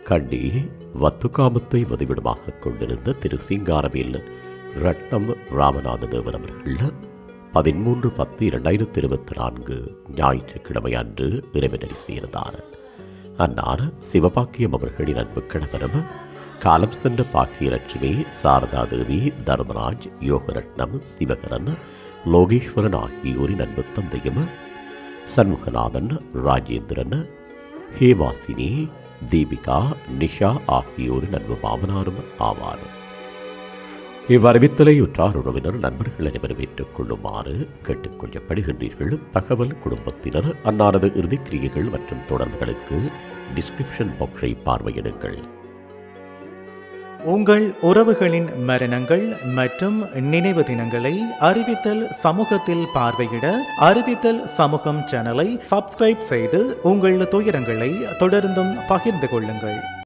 கண்டி வத்துக்காமத்தை வதிவிடமாக கொண்டிருந்த திரு சிங்காரவேல் ரட்னம் ராமநாத தேவன் அவர்கள் பதிமூன்று பத்து இரண்டாயிரத்தி இருபத்தி நான்கு ஞாயிற்றுக்கிழமை அன்று இறைவனடி சேர்ந்தார் அன்னார் சிவபாக்கியம் அவர்களின் அன்பு கணவரும் காலம் சென்ற பாக்கியலட்சுமி சாரதா தேவி தர்மராஜ் யோகரட்னம் சிவகரன் லோகேஸ்வரன் ஆகியோரின் அன்பு தந்தையும் சண்முகநாதன் ராஜேந்திரன் ஹேவாசினி தீபிகா நிஷா ஆகியோரின் அன்பு மாமனாரும் ஆவார் இவ்வறிவித்தலை உற்றார் உறவினர் நண்பர்கள் அனைவரும் ஏற்றுக் கொள்ளுமாறு கேட்டுக்கொள்ளப்படுகின்றீர்கள் தகவல் குடும்பத்தினர் அன்னாரது இறுதிக்கிரியைகள் மற்றும் தொடர்புகளுக்கு டிஸ்கிரிப்ஷன் பாக்ஸை பார்வையிடுங்கள் உங்கள் உறவுகளின் மரணங்கள் மற்றும் நினைவு தினங்களை அறிவித்தல் சமூகத்தில் பார்வையிட அறிவித்தல் சமூகம் சேனலை சப்ஸ்கிரைப் செய்து உங்கள் துயரங்களை தொடர்ந்தும் பகிர்ந்து கொள்ளுங்கள்